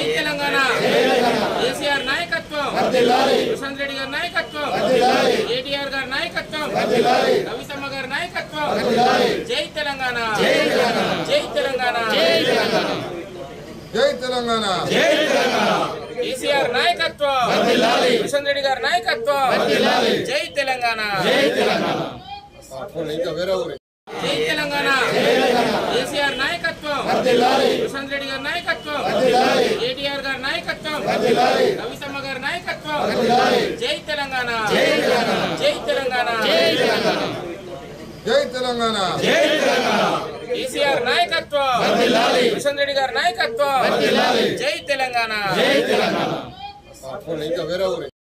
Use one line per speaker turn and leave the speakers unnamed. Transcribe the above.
తెలంగాణ కేసీఆర్ నాయకత్వం ప్రశాంత్ రెడ్డి గారి నాయకత్వం కేటీఆర్ గారి నాయకత్వం రవితమ్మ గారి నాయకత్వం జై తెలంగాణ జై తెలంగాణ
జై తెలంగాణ
కేసీఆర్ నాయకత్వం ప్రశాంత్ రెడ్డి గారి నాయకత్వం జై తెలంగాణ
ఇంకా వేరే ఊరి
జై తెలంగాణ కేసీఆర్ నాయకత్వం ప్రశాంత్ రెడ్డి గారి నాయకత్వం కేటీఆర్ గారి నాయకత్వం రవితమ్మ గారి నాయకత్వం జై తెలంగాణ జై తెలంగాణ
జై తెలంగాణ
కేసీఆర్ నాయకత్వం ప్రశాంత్ రెడ్డి గారి నాయకత్వం జై తెలంగాణ
ఇంకా వేరే ఊరి